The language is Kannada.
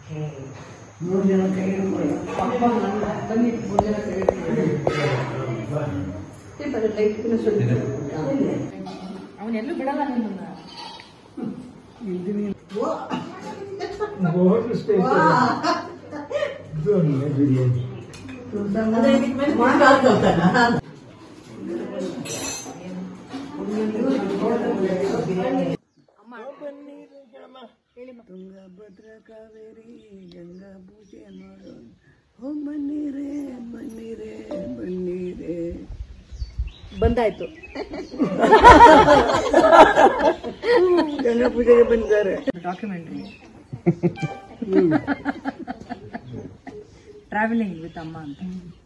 ಮೂರು ಜನ ಕೈ ಹಿಡ್ಕೊಳ್ಳಿ ಅಪ್ಪ ನನ್ನ ಬನ್ನಿ ಮೂರು ಜನ ಕೈ ಹಿಡ್ಕೊಳ್ಳಿ ಲೈಟ್ ಅವನೆಲ್ಲೂ ಬಿಡಲ್ಲ ನಿಮ್ಮನ್ನ ಗೋಲ್ಡ್ ಸ್ಪೆಷಲ್ ಬಿರಿಯಾನಿ ತುಂಗಭದ್ರ ಕಾವೇರಿ ಗಂಗಾ ಪೂಜೆ ಮಾಡೋ ಹೋ ಬನ್ನಿರೇ ಬನ್ನಿರೇ ಬನ್ನಿರೇ ಬಂದಾಯ್ತು ಗಂಗಾ ಪೂಜೆಗೆ ಬಂದಿದ್ದಾರೆ ಡಾಕ್ಯುಮೆಂಟ್ರಿ ಟ್ರಾವೆಲಿಂಗ್ ವಿತ್ ಅಮ್ಮ ಅಂತ